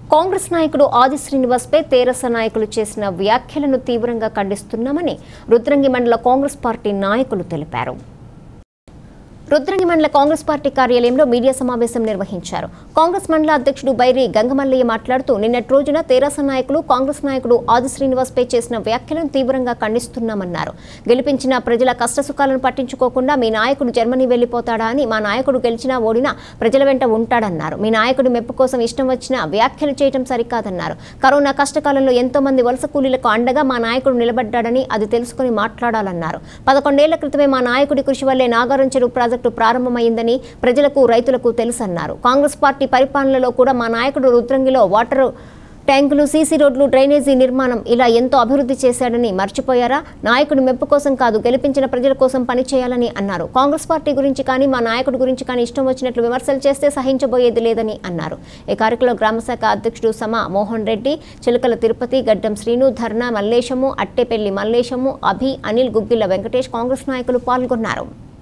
కాంగ్రెస్ నాయకుడు ఆది శ్రీనివాస్పై తేరస నాయకులు చేసిన వ్యాఖ్యలను తీవ్రంగా ఖండిస్తున్నామని రుద్రంగి మండల కాంగ్రెస్ పార్టీ నాయకులు తెలిపారు రుద్రంగి మండల కాంగ్రెస్ పార్టీ కార్యాలయంలో మీడియా సమావేశం నిర్వహించారు కాంగ్రెస్ మండల అధ్యక్షుడు బైరి గంగమల్లయ్య మాట్లాడుతూ నిన్నటి రోజున తెరాస నాయకులు కాంగ్రెస్ నాయకుడు ఆది శ్రీనివాస్పై చేసిన వ్యాఖ్యలను తీవ్రంగా ఖండిస్తున్నామన్నారు గెలిపించిన ప్రజల కష్టసుఖాలను పట్టించుకోకుండా మీ నాయకుడు జర్మనీ వెళ్లిపోతాడా అని మా నాయకుడు గెలిచినా ఓడినా ప్రజల వెంట ఉంటాడన్నారు మీ నాయకుడు మెప్పు కోసం ఇష్టం వచ్చిన వ్యాఖ్యలు చేయడం సరికాదన్నారు కరోనా కష్టకాలంలో ఎంతో మంది వలస కూలీలకు అండగా మా నాయకుడు నిలబడ్డాడని అది తెలుసుకుని మాట్లాడాలన్నారు పదకొండేళ్ల క్రితమే మా నాయకుడి కృషి వల్లే నాగారం చెరువు ప్రాజెక్టు ప్రారంభమైందని ప్రజలకు రైతులకు తెలుసన్నారు కాంగ్రెస్ పార్టీ పరిపాలనలో కూడా మా నాయకుడు రుద్రంగిలో వాటర్ ట్యాంకులు సీసీ రోడ్లు డ్రైనేజీ నిర్మాణం ఇలా ఎంతో అభివృద్ధి చేశాడని మర్చిపోయారా నాయకుడి మెప్పు కోసం కాదు గెలిపించిన ప్రజల కోసం పనిచేయాలని అన్నారు కాంగ్రెస్ పార్టీ గురించి కానీ మా నాయకుడి గురించి కానీ ఇష్టం వచ్చినట్లు విమర్శలు చేస్తే సహించబోయేది లేదని అన్నారు ఈ కార్యక్రమంలో గ్రామశాఖ అధ్యక్షుడు సమా మోహన్ రెడ్డి చిలుకల తిరుపతి గడ్డం శ్రీను ధర్నా మల్లేశము అట్టెపల్లి మల్లేశము అభి అనిల్ గుగ్గిల్ల వెంకటేష్ కాంగ్రెస్ నాయకులు పాల్గొన్నారు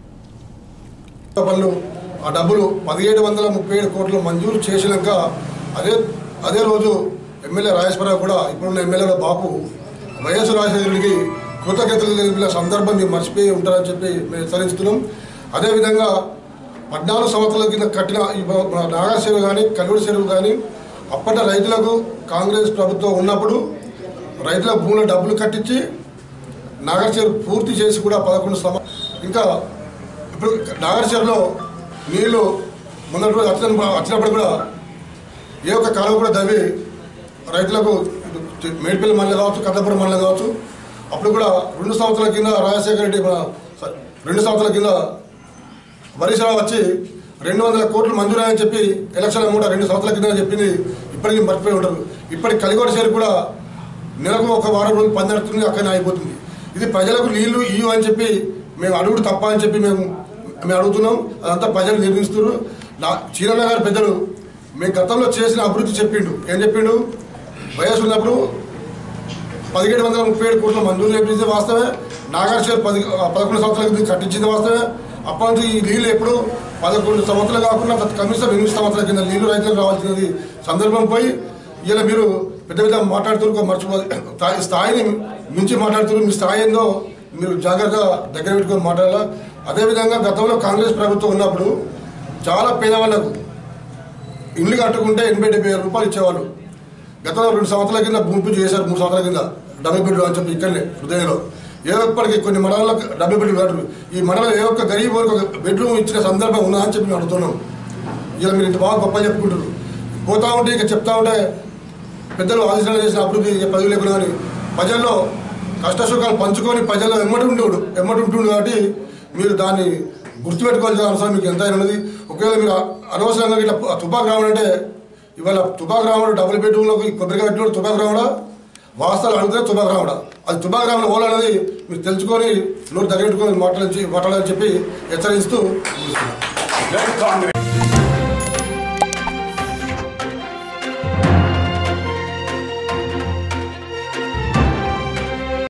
పనులు ఆ డబ్బులు పదిహేడు వందల ముప్పై ఏడు కోట్లు మంజూరు చేసినాక అదే అదే రోజు ఎమ్మెల్యే రాజేశ్వరరావు కూడా ఇప్పుడున్న ఎమ్మెల్యేల బాపు వైఎస్ రాజశేఖరుడికి కృతజ్ఞతలు తెలిపిన సందర్భం మీరు మర్చిపోయి ఉంటారని చెప్పి మేము హెచ్చరిస్తున్నాం అదేవిధంగా పద్నాలుగు సంవత్సరాల కింద కట్టిన ఈ మన నాగర్ చెరువు కానీ కల్లూరు చెరువు కానీ అప్పటి రైతులకు కాంగ్రెస్ ప్రభుత్వం ఉన్నప్పుడు రైతుల భూముల డబ్బులు కట్టించి నాగర్ చెరువు పూర్తి చేసి కూడా పదకొండు సమ ఇంకా ఇప్పుడు నాగర్ చెరువులో నీళ్లు మొన్నటి రోజు వచ్చిన వచ్చినప్పుడు కూడా ఏ ఒక్క కాలువ కూడా దవ్వి రైతులకు ఇటు మేడిపల్లి మండలం కావచ్చు కద్దపురం మండలం కావచ్చు అప్పుడు కూడా రెండు సంవత్సరాల కింద రాజశేఖర రెడ్డి మన స- రెండు సంవత్సరాల కింద వరిసర వచ్చి రెండు వందల కోట్లు మంజూరని చెప్పి ఎలక్షన్ కూడా రెండు సంవత్సరాల కింద చెప్పింది ఇప్పటికీ మర్చిపోయి ఉంటారు ఇప్పటికి కలిగోడ చేరు కూడా నెలకు ఒక వారం రోజులు పని నడుస్తుంది అక్కడనే అయిపోతుంది ఇది ప్రజలకు నీళ్లు ఇయ్యు అని చెప్పి మేము అడుగుడు తప్ప అని చెప్పి మేము మేము అడుగుతున్నాం అదంతా ప్రజలు నిర్మిస్తున్నారు నా చీరన్న గారి పెద్దలు మేము గతంలో చేసిన అభివృద్ధి చెప్పిండు ఏం చెప్పిండు వయసు ఉన్నప్పుడు పదిహేడు వందల ముప్పై ఏడు కోట్ల మంజూరు చేపించింది వాస్తవే నాగార్జున పది పదకొండు సంవత్సరాల క్రితం కట్టించింది వాస్తవే అప్పటి నుంచి ఈ నీళ్ళు ఎప్పుడు పదకొండు సంవత్సరాలు కాకుండా గత కనీసం ఎనిమిది సంవత్సరాల కింద నీళ్లు రైతులకు రావాల్సినది సందర్భం పోయి ఇలా మీరు పెద్ద పెద్ద మాట్లాడుతున్నారు మర్చిపో స్థాయి- స్థాయిని మించి మాట్లాడుతున్నారు మీ స్థాయి ఏందో మీరు జాగ్రత్తగా దగ్గర పెట్టుకొని మాట్లాడాలా అదేవిధంగా గతంలో కాంగ్రెస్ ప్రభుత్వం ఉన్నప్పుడు చాలా పేదవాళ్లకు ఇల్లు కట్టుకుంటే ఎనభై డెబ్బై వేల రూపాయలు ఇచ్చేవాళ్ళు గతంలో రెండు సంవత్సరాల కింద భూమి పూజ చేశారు మూడు సంవత్సరాల కింద డబ్బు బిడ్డలు అని చెప్పి ఇక్కడనే హృదయంలో ఏ ఒక్కడికి కొన్ని మండలాలకు డబ్బు బిడ్డలు కట్టరు ఈ మండలం ఏ ఒక్క గరీబ్ వరకు ఒక బెడ్రూమ్ ఇచ్చిన సందర్భం ఉందా అని చెప్పి మేము అడుగుతున్నాం ఇలా మీరు ఇంత బాగా గొప్ప చెప్పుకుంటారు పోతా ఉంటే ఇక చెప్తా ఉంటే పెద్దలు ఆలోచన చేసిన అభివృద్ధి పదవి లేకుండా కానీ ప్రజల్లో కష్టసుఖాలు పంచుకొని ప్రజల్లో ఎమ్మటి ఉండేవాడు ఎమ్మటి ఉంటుండు కాబట్టి మీరు దాన్ని గుర్తుపెట్టుకోవాల్సిన అవసరం మీకు ఎంత ఉన్నది ఒకవేళ మీరు అనవసరంగా ఇట్లా తుపాకు రావడంటే ఇవాళ తుపాకు రావడం డబుల్ బెడ్రూమ్లోకి కొబ్బరిగా పెట్టినప్పుడు తుపాకు రావడా వాస్తవాలు అడిగితే తుపాకు రావడా అది తుపాకు రావడం ఓలా అనేది మీరు తెలుసుకొని నోరు దగ్గర పెట్టుకొని మాట్లాడి మాట్లాడాలని చెప్పి హెచ్చరిస్తూ ముగిస్తున్నాను. జై కాంగ్రెస్